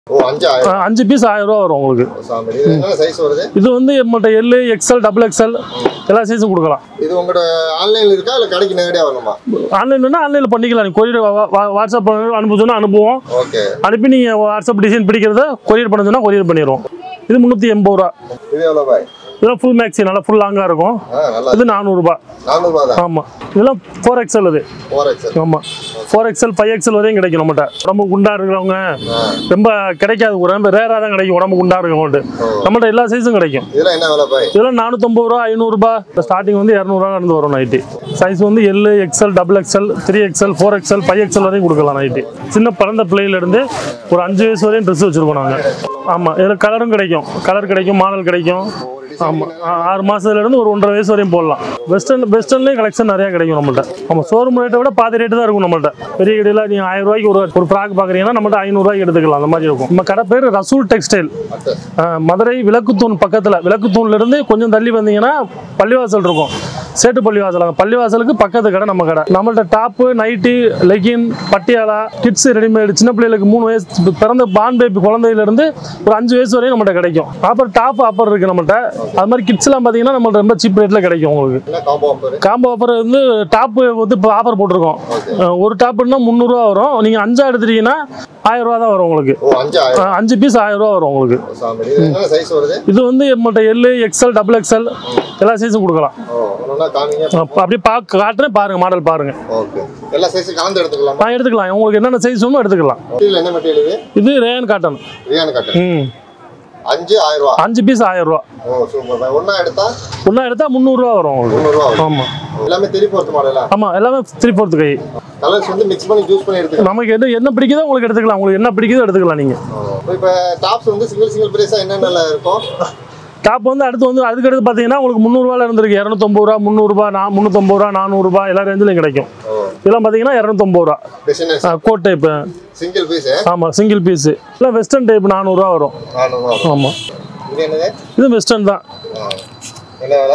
ஓ அஞ்சு ஆயிரம் அஹ் அஞ்சு பீஸ் ஆயிரம் ரூபா வரும் உங்களுக்கு சாமி இது என்ன சைஸ் வருது இது வந்து நம்மகிட்ட எல் எக்ஸ்எல் டபுள் எக்ஸ்எல் எல்லா சைஸும் கொடுக்கலாம் இது உங்களோட ஆன்லைன்ல இருக்கா இல்ல கடைக்கு நேரடியா வரணுமா ஆன்லைன்னா ஆன்லைனில் பண்ணிக்கலாம் நீ கொரியர் வாட்ஸ்அப் அனுப்ப சொன்னா அனுப்புவோம் ஓகே அனுப்பி நீங்கள் வாட்ஸ்அப் டிசைன் பிடிக்கிறத கொரியர் பண்ண சொன்னா கொரியர் பண்ணிடுவோம் இது முந்நூற்றி எண்பது ரூபா இது எவ்வளவு பாய் இதெல்லாம் ஃபுல் மேக்ஸி நல்லா ஃபுல் லாங்காக இருக்கும் ஆ நல்லா இது நானூறுரூபா நானூறுபா தான் ஆமாம் இதெல்லாம் ஃபோர் எக்ஸ்எல் இது ஃபோர் எக்ஸல் ஆமாம் ஃபோர் எக்ஸ்எல் ஃபைவ் எக்ஸ்எல் வரையும் கிடைக்கும் நம்மகிட்ட உடம்பு குண்டா இருக்கிறவங்க ரொம்ப கிடைக்காது ஒரு ரொம்ப ரேராக தான் கிடைக்கும் உடம்பு குண்டா இருக்கவங்கள்ட்ட நம்மகிட்ட எல்லா சைஸும் கிடைக்கும் இதெல்லாம் என்ன விலை பாய் இதெல்லாம் நானூற்றம்பது ரூபா ஐநூறுரூபா ஸ்டார்டிங் வந்து இரநூறுவா இருந்து வரும் நைட்டு சைஸ் வந்து L XL double XL three XL four XL five XL வரையும் கொடுக்கலாம் நைட்டு சின்ன பிறந்த பிள்ளையிலேருந்து ஒரு அஞ்சு வயசு வரையும் ட்ரெஸ் வச்சுருக்கோம் நாங்கள் ஆமாம் இதில் கலரும் கிடைக்கும் கலர் கிடைக்கும் மாடல் கிடைக்கும் ஆமாம் ஆறு மாதத்துலேருந்து ஒரு ஒன்றரை வயசு வரையும் போடலாம் வெஸ்டர்ன் வெஸ்டர்ன்லேயும் கலெக்ஷன் நிறையா கிடைக்கும் நம்மள்ட்ட ஆமாம் ஷோரூம் ரேட்டை விட பாதி ரேட்டு தான் இருக்கும் நம்மள்ட்ட பெரிய கடையில் நீங்கள் ஆயிரம் ரூபாய்க்கு ஒரு ஒரு ஃப்ராக் பார்க்குறீங்கன்னா நம்மள்ட்ட ஐநூறுரூவாய்க்கு எடுத்துக்கலாம் அந்த மாதிரி இருக்கும் நம்ம கடை பேர் ரசூல் டெக்ஸ்டைல் ஆஹ் மதுரை விளக்குத்தூண் பக்கத்தில் விளக்குத்தூண்ல இருந்து கொஞ்சம் தள்ளி வந்தீங்கன்னா பள்ளிவாசல் இருக்கும் சேட்டு பள்ளிவாசல் அங்க பள்ளிவாசலுக்கு பக்கத்து கடை நம்ம கடை நம்மள்ட்ட top nighty legging Patiala kids readymade சின்ன பிள்ளைகளுக்கு மூணு வயசு இப்ப பிறந்த பான் பேபி குழந்தையில இருந்து ஒரு அஞ்சு வயசு வரையும் நம்மள்ட்ட கிடைக்கும் அப்புறம் டாப் ஆஃபர் இருக்கு நம்மள்ட்ட அது மாதிரி கிட்ஸ் எல்லாம் பார்த்தீங்கன்னா நம்மள்ட்ட ரொம்ப சீப் ரேட்ல கிடைக்கும் உங்களுக்கு என்ன காம்போ ஆஃபர் காம்போ ஆஃபர் வந்து டாப்பு வந்து இப்போ ஆஃபர் போட்டிருக்கோம் அஹ் ஒரு டாப்புன்னா முந்நூறுரூவா வரும் நீங்கள் அஞ்சா எடுத்துட்டீங்கன்னா ஆயிரம் ரூபா தான் வரும் உங்களுக்கு ஓ அஞ்சு ஆயிரம் அஹ் அஞ்சு பீஸ் ஆயிரம் ரூபா வரும் உங்களுக்கு சாமி இது என்ன சைஸ் வருது இது வந்து நம்மள்ட்ட எல் எக்ஸ்எல் டபுள் எக்ஸ்எல் எல்லா சைஸும் கொடுக்கலாம் ஓ ஒன்றா காமிங்க அப்ப அப்படியே பார்க்க காட்டுறேன் பாருங்க மாடல் பாருங்க ஓகே எல்லா சைஸும் கலந்து எடுத்துக்கலாமா நான் எடுத்துக்கலாம் உங்களுக்கு என்னென்ன சைஸ் வேணுமோ எடுத்துக்கலாம் மெட்டீரியல் என்ன மெட்டீரியல் இது இது ரேன் காட்டன் ரியான் கட்டு ம் அஞ்சு ஆயிரம் ரூபா அஞ்சு பீஸ் ஆயிரம் ரூபா ஓ சூப்பர் பாய் ஒன்றா எடுத்தா ஒன்றா எடுத்தால் முந்நூறுரூவா வரும் உங்களுக்கு முந்நூறுரூவா வரும் ஆமாம் எல்லாமே திரி போர்த்து மாடலா ஆமாம் எல்லாமே த்ரீ ஃபோர்த்து கை கலர்ஸ் வந்து மிக்ஸ் பண்ணி ஜூஸ் பண்ணி எடுத்துக்கலாம் நமக்கு என்ன என்ன பிடிக்குதோ உங்களுக்கு எடுத்துக்கலாம் உங்களுக்கு என்ன பிடிக்குதோ எடுத்துக்கலாம் நீங்கள் இப்போ டாப்ஸ் வந்து சிங்கிள் சிங்கிள் பிரைஸாக என்னென்ன இருக்கும் டாப் வந்து அடுத்து வந்து அதுக்கு அடுத்து பார்த்தீங்கன்னா உங்களுக்கு முந்நூறுவால இருந்திருக்கு இரநூத்தொம்பது ரூபா முந்நூறுபா நான் முந்நூற்றம்பது ரூபா நானூறுபா எல்லா ரேஞ்சிலையும் கிடைக்கும் ஓ இதெல்லாம் பார்த்தீங்கன்னா இரநூத்தொம்பது ரூபா designers coat type single piece ஆமாம் சிங்கிள் பீஸு இல்லை வெஸ்டர்ன் டைப் நானூறுரூவா வரும் நானூறுவா வரும் ஆமாம் இது என்னது இது வெஸ்டர்ன் தான் ஆ. என்ன விலை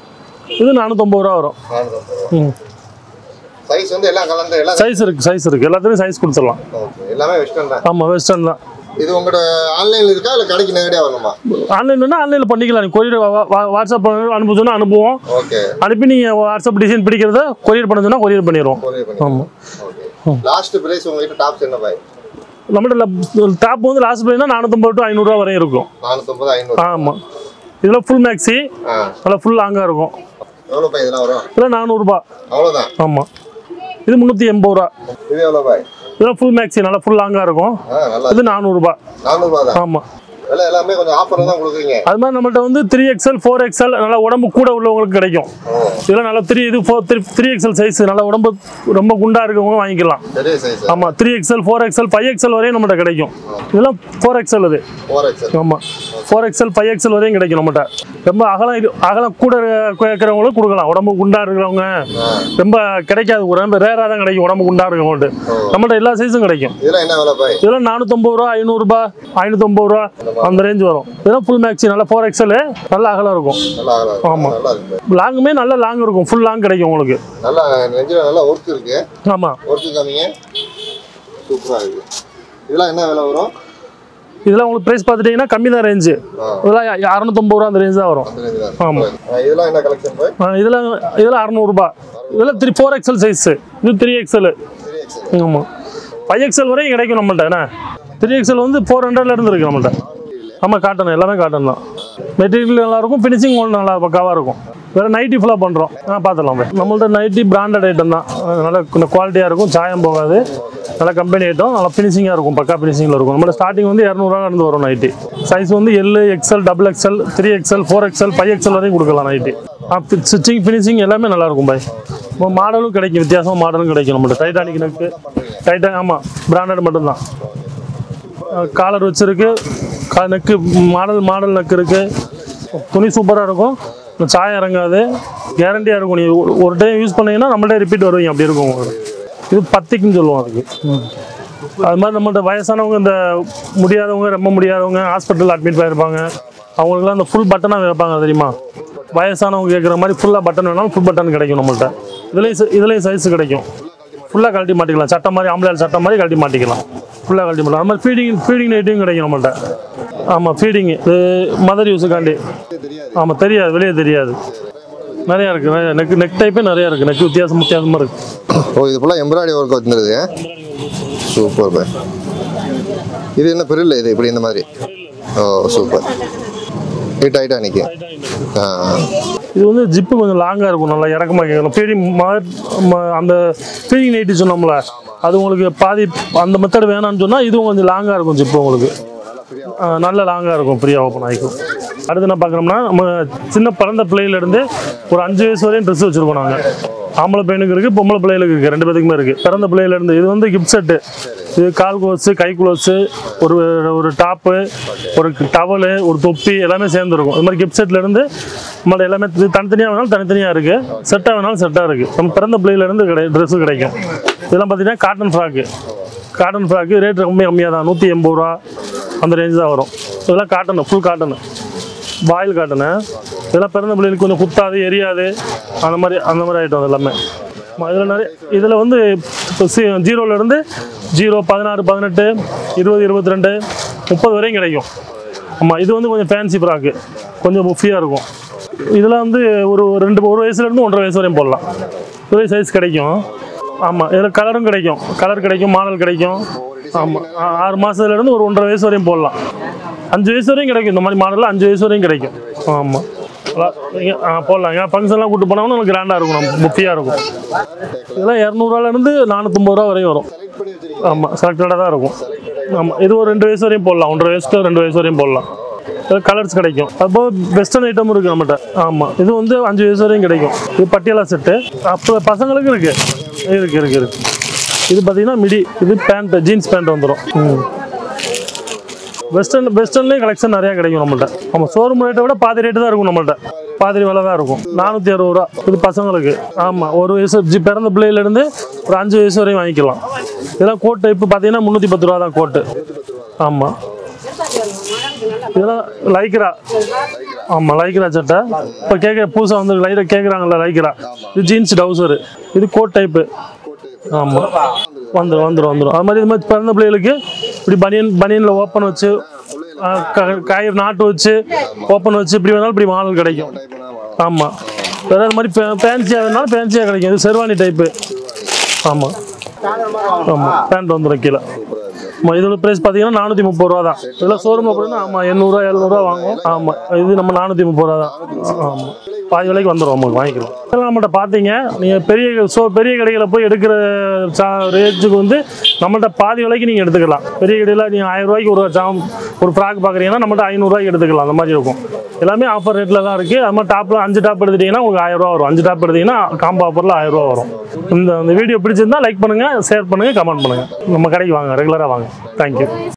இது நானூற்றம்பது ரூபா வரும் நானூறு ம் சைஸ் வந்து எல்லாம் கலந்து எல்லாம் சைஸ் இருக்குது சைஸ் இருக்குது எல்லாத்துலேயும் சைஸ் கொடுத்துடலாம் ஓகே எல்லாமே வெஸ்டர்ன் தான் ஆமாம் வெஸ்டர்ன் தான் இது உங்களோட ஆன்லைன்ல இருக்கா இல்லை கடைக்கு நேரடியாக வரணுமா ஆன்லைன்னா ஆன்லைனில் பண்ணிக்கலாம் நீ கொரியர் வாட்ஸ்அப் அனுப்ப சொன்னா அனுப்புவோம் ஓகே அனுப்பி நீங்கள் வாட்ஸ்அப் டிசைன் பிடிக்கிறத கொரியர் பண்ண சொன்னா கொரியர் பண்ணிடுவோம் கொரியர் பண்ணி ஆமாம் ஓகே லாஸ்ட் பிரைஸ் உங்ககிட்ட டாப்ஸ் என்ன பாய் நம்மகிட்ட டாப் வந்து லாஸ்ட் பிரைஸ்னா நானூற்றம்பது டு ஐநூறுரூவா வரையும் இருக்கும் நானூற்றம்பது ஐநூறு ஆமாம் இதில் ஃபுல் மேக்ஸி ஆ நல்லா ஃபுல் லாங்காக இருக்கும் எவ்வளோ பாய் இதெல்லாம் வரும் இதில் நானூறுரூபா அவ்வளோதான் ஆமாம் இது முந்நூற்றி எண்பது ரூபா இது எவ்வளோ பாய் இதெல்லாம் ஃபுல் மேக்ஸி நல்லா ஃபுல் லாங்காக இருக்கும் ஆ நல்லா இது நானூறுரூபா நானூறுபா தான் ஆமாம் விலை எல்லாமே கொஞ்சம் ஆஃபரில் தான் கொடுக்குறீங்க அது மாதிரி நம்மள்ட்ட வந்து த்ரீ எக்ஸ்எல் ஃபோர் எக்ஸ்எல் நல்லா உடம்பு கூட உள்ளவங்களுக்கு கிடைக்கும் ஓ இதெல்லாம் நல்லா த்ரீ இது four three three XL size நல்லா உடம்பு ரொம்ப குண்டா இருக்கவங்க வாங்கிக்கலாம் பெரிய சைஸ் ஆமாம் three XL four XL five XL வரையும் நம்மகிட்ட கிடைக்கும் இதெல்லாம் ஃபோர் எக்ஸ்எல் இது ஃபோர் எக்ஸல் ஆமாம் ஃபோர் எக்ஸ்எல் ஃபைவ் எக்ஸ்எல் வரையும் கிடைக்கும் நம்மகிட்ட ரொம்ப அகலம் இது அகலம் கூட கேட்குறவங்களுக்கு கொடுக்கலாம் உடம்பு குண்டா இருக்கிறவங்க ரொம்ப கிடைக்காது ஒரு ரொம்ப ரேராக தான் கிடைக்கும் உடம்பு குண்டா இருக்கவங்கள்ட்ட நம்மகிட்ட எல்லா சைஸும் கிடைக்கும் இதெல்லாம் என்ன விலை பாய் இதெல்லாம் நானூற்றம்பது ரூபா ஐநூறுரூபா ஐநூற்றம்பது ரூபா அந்த ரேஞ்ச் வரும் இதெல்லாம் ஃபுல் மேக்ஸி நல்லா ஃபோர் எக்ஸ்எல் நல்ல அகலம் இருக்கும் நல்லா அகலம் ஆமா. நல்லா இருக்கு லாங்குமே நல்ல லாங் இருக்கும் ஃபுல் லாங் கிடைக்கும் உங்களுக்கு நல்லா நெஞ்சில் நல்லா ஒர்க் இருக்கு ஆமாம் ஒர்க்கு காமிங்க சூப்பராக இருக்கு இதெல்லாம் என்ன விலை வரும் இதெல்லாம் உங்களுக்கு ப்ரைஸ் பார்த்துட்டிங்கன்னா கம்மி தான் ரேஞ்சு ஆ. இதெல்லாம் அறநூத்தம்பது ரூபா அந்த ரேஞ்ச் தான் வரும் அந்த range தான். ஆமா. ஆ, இதெல்லாம் என்ன கலெக்ஷன் பாய் ஆ, இதெல்லாம் இதெல்லாம் அறநூறுபா இதெல்லாம் த்ரீ ஃபோர் எக்ஸ்எல் சைஸு இது த்ரீ எக்ஸ்எல் த்ரீ எக்ஸல் ஆமாம் ஃபைவ் எக்ஸ்எல் வரையும் கிடைக்கும் நம்மள்ட்ட என்ன த்ரீ எக்ஸ்எல் வந்து ஃபோர் ஹண்ட்ரட்ல இருந்து இருக்கு நம்மள்ட்ட ஆமாம் காட்டன் எல்லாமே காட்டன் தான் மெட்டீரியல் நல்லா இருக்கும் ஃபினிஷிங் நல்லா பக்காவாக இருக்கும் வேறு நைட்டி ஃபுல்லாக பண்ணுறோம் ஆ பார்த்துலாம் போய் நம்மள்ட்ட நைட்டி பிராண்டட் ஐட்டம் தான் அது நல்லா கொஞ்சம் குவாலிட்டியாக இருக்கும் சாயம் போகாது நல்லா கம்பெனி ஐட்டம் நல்லா ஃபினிஷிங்காக இருக்கும் பக்கா ஃபினிஷிங்கில் இருக்கும் நம்மளோட ஸ்டார்டிங் வந்து இரநூறுவா இருந்து வரும் நைட்டி சைஸ் வந்து L XL double XL three XL four XL five XL வரையும் கொடுக்கலாம் நைட்டி ஸ்டிச்சிங் ஃபினிஷிங் எல்லாமே நல்லா இருக்கும் பாய் இப்போ மாடலும் கிடைக்கும் வித்தியாசமாக மாடலும் கிடைக்கும் நம்மள்ட்ட டைட்டானிக் நெக்கு டைட்டன் ஆமாம் பிராண்டட் மட்டும்தான் காலர் வச்சிருக்கு கா நெக்கு மாடல் மாடல் நெக் இருக்கு துணி சூப்பராக இருக்கும் சாயம் இறங்காது கேரண்டியாக இருக்கும் நீ ஒரு- ஒரு டைம் யூஸ் பண்ணீங்கன்னா நம்மள்ட்ட ரிப்பீட் வருவீங்க அப்படி இருக்கும் உங்களுக்கு இது பத்திக்குன்னு சொல்லுவோம் அதுக்கு அது மாதிரி நம்மள்ட்ட வயசானவங்க இந்த முடியாதவங்க ரொம்ப முடியாதவங்க ஹாஸ்பிட்டல் அட்மிட் ஆயிருப்பாங்க அவங்களுக்குலாம் இந்த ஃபுல் பட்டனாக வைப்பாங்க தெரியுமா வயசானவங்க கேட்குற மாதிரி ஃபுல்லாக பட்டன் வேணாலும் ஃபுல் பட்டன் கிடைக்கும் நம்மள்ட்ட இதுலேயும் ச- இதுலேயும் சைஸ் கிடைக்கும் ஃபுல்லாக கழட்டி மாட்டிக்கலாம் சட்டை மாதிரி ஆம்பளையால் சட்டை மாதிரி கழட்டி மாட்டிக்கலாம் ஃபுல்லாக கழட்டி மாட்டலாம் அது மாதிரி ஃபீடிங் ஃபீடிங் நைட்டும் கிடைக்கும் நம்மள்ட்ட ஆமாம் ஃபீடிங் இது மதர் யூஸுக்காண்டி ஆமாம் தெரியாது வெளியே தெரியாது நிறையா இருக்குது நிறைய நெக் நெக் டைப்பே நிறையா இருக்குது நெக் வித்தியாசம் வித்தியாசமாக இருக்குது ஓ இது ஃபுல்லாக எம்ப்ராய்டரி ஒர்க் வந்துருது சூப்பர் பை இது என்ன பெரிய இது இப்படி இந்த மாதிரி ஓ சூப்பர் இது டைட்டாக நிற்கி ஆ இது வந்து ஜிப்பு கொஞ்சம் லாங்காக இருக்கும் நல்லா இறக்கமாக கேட்கணும் ஃபீடிங் அந்த ஃபீடிங் நைட்டு சொன்னோம்ல அது உங்களுக்கு பாதி அந்த மெத்தட் வேணாம்னு சொன்னால் இதுவும் கொஞ்சம் லாங்காக இருக்கும் ஜிப்பு உங்களுக்கு ஆ, நல்ல லாங்காக இருக்கும் ஃப்ரீயாக ஓப்பன் ஆகிக்கும் அடுத்து என்ன பார்க்குறோம்னா நம்ம சின்ன பிறந்த பிள்ளையிலேருந்து ஒரு அஞ்சு வயசு வரையும் ட்ரெஸ் வச்சுருக்கோம் நாங்கள் ஆம்பளை பையனுக்கு இருக்குது பொம்பளை பிள்ளைகளுக்கு இருக்குது ரெண்டு பேத்துக்குமே இருக்குது பிறந்த பிள்ளையிலேருந்து இது வந்து கிஃப்ட் செட்டு இது கால் குலோஸு கை குலோஸு ஒரு ஒரு டாப்பு ஒரு டவலு ஒரு தொப்பி எல்லாமே சேர்ந்துருக்கும் இது மாதிரி கிஃப்ட் செட்லேருந்து நம்மளோட எல்லாமே இது தனித்தனியாக வேணாலும் தனித்தனியாக இருக்குது செட்டாக வேணாலும் செட்டாக இருக்குது நம்ம பிறந்த பிள்ளையிலேருந்து கிடை ட்ரெஸ்ஸு கிடைக்கும் இதெல்லாம் பார்த்தீங்கன்னா cotton frock cotton frock rate ரொம்ப கம்மியாக தான் நூற்றி எண்பது ரூபா அந்த ரேஞ்ச் தான் வரும் இதெல்லாம் cotton full cotton voile cotton இதெல்லாம் பிறந்த பிள்ளைகளுக்கு கொஞ்சம் குத்தாது எரியாது அந்த மாதிரி அந்த மாதிரி ஐட்டம் அது எல்லாமே இதில் நிறைய இதில் வந்து இப்போ சி ஜீரோலேருந்து ஜீரோ பதினாறு பதினெட்டு இருபது இருபத்தி ரெண்டு முப்பது வரையும் கிடைக்கும் ஆமாம் இது வந்து கொஞ்சம் ஃபேன்சி ஃப்ராக்கு கொஞ்சம் புஃபியாக இருக்கும் இதில் வந்து ஒரு ஒரு ரெண்டு ஒரு வயசுலேருந்து ஒன்றரை வயசு வரையும் போடலாம் ஒரே சைஸ் கிடைக்கும் ஆமாம் இதில் கலரும் கிடைக்கும் கலர் கிடைக்கும் மாடல் கிடைக்கும் ஆமாம் ஆறு மாதத்துலேருந்து ஒரு ஒன்றரை வயசு வரையும் போடலாம் அஞ்சு வயசு வரையும் கிடைக்கும் இந்த மாதிரி மாடலில் அஞ்சு வயசு வரையும் கிடைக்கும் ஆமாம் ஆ போடலாம் ஏன் ஃபங்க்ஷன்லாம் கூட்டு போனோம்னா உங்களுக்கு கிராண்டாக இருக்கும் நம்ம புஃபியாக இருக்கும் இதெல்லாம் இரநூறுவாலேருந்து நானூற்றம்பது ரூபா வரையும் வரும் ஆமாம் செலக்டடாக தான் இருக்கும் ஆமாம் இது ஒரு ரெண்டு வயசு வரையும் போடலாம் ஒன்றரை வயசு to ரெண்டு வயசு வரையும் போடலாம் கலர்ஸ் கிடைக்கும் அப்போ வெஸ்டர்ன் ஐட்டம் இருக்குது நம்மகிட்ட ஆமாம் இது வந்து அஞ்சு வயசு வரையும் கிடைக்கும் இது பட்டியாலா செட்டு அப்போ பசங்களுக்கு இருக்குது இருக்குது இருக்குது இருக்குது இது பார்த்தீங்கன்னா மிடி இது பேண்ட் ஜீன்ஸ் பேண்ட் வந்துடும் ம் வெஸ்டர்ன் வெஸ்டர்ன்லேயும் கலெக்ஷன் நிறையா கிடைக்கும் நம்மள்ட்ட ஆமாம் ஷோரூம் ரேட்டை விட பாதி ரேட்டு தான் இருக்கும் நம்மள்ட்ட பாதி விலை தான் இருக்கும் நானூற்றி அறுபது ரூபா இது பசங்களுக்கு ஆமாம் ஒரு வயசு ஜி பிறந்த பிள்ளையிலேருந்து ஒரு அஞ்சு வயசு வரையும் வாங்கிக்கலாம் இதெல்லாம் கோட் டைப்பு பார்த்தீங்கன்னா முந்நூற்றி பத்து ரூபா தான் கோட்டு ஆமாம் இதெல்லாம் லைக்ரா ஆமாம் லைக்ரா சட்டை இப்போ கேட்க புதுசாக வந்து லைட்டாக கேட்குறாங்கல்ல லைக்ரா இது ஜீன்ஸ் டவுசரு இது கோட் டைப்பு ஆமாம் வந்துடும் வந்துடும் வந்துடும் அது மாதிரி இது மாதிரி பிறந்த பிள்ளைகளுக்கு இப்படி பனியன் பனியனில் ஓப்பன் வச்சு ஆ, க- கயிறு நாட்டு வச்சு ஓப்பன் வச்சு இப்படி வேணாலும் இப்படி மாடல் கிடைக்கும் ஆமாம் வேற அது மாதிரி ஃபேன்சியாக வேணாலும் ஃபேன்சியாக கிடைக்கும் இது செர்வானி டைப்பு ஆமாம் ஆமாம் பேண்ட் வந்துடும் கீழே ஆமாம் இதோட ப்ரைஸ் பார்த்தீங்கன்னா நானூற்றி முப்பது ரூபா தான் இதெல்லாம் ஷோரூம் அப்படின்னா ஆமாம் எண்ணூறுரூவா எழுநூறுவா வாங்குவோம் ஆமாம் இது நம்ம நானூற்றி முப்பது ரூபா தான் ஆமாம் பாதி விலைக்கு வந்துடும் நமக்கு வாங்கிக்கலாம் இதெல்லாம் நம்மள்ட்ட பார்த்தீங்க நீங்கள் பெரிய ஸோ பெரிய கடைகளில் போய் எடுக்கிற சா ரேஞ்சுக்கு வந்து நம்மள்ட்ட பாதி விலைக்கு நீங்கள் எடுத்துக்கலாம் பெரிய கடையில் நீங்கள் ஆயிரம் ரூபாய்க்கு ஒரு ஜாம் ஒரு ஃப்ராக் பார்க்குறீங்கன்னா நம்மள்ட்ட ஐநூறுரூவாய்க்கு எடுத்துக்கலாம் அந்த மாதிரி இருக்கும் எல்லாமே ஆஃபர் ரேட்டில் தான் இருக்குது அது மாதிரி டாப்பில் அஞ்சு டாப் எடுத்துட்டிங்கன்னா உங்களுக்கு ஆயிரம் ரூபா வரும் அஞ்சு டாப் எடுத்தீங்கன்னா காம்போ ஆஃபரில் ஆயிரம் ரூபா வரும் இந்த இந்த வீடியோ பிடிச்சிருந்தா லைக் பண்ணுங்கள் ஷேர் பண்ணுங்கள் கமெண்ட் பண்ணுங்கள் நம்ம கடைக்கு வாங்க ரெகுலராக வாங்க தேங்க்யூ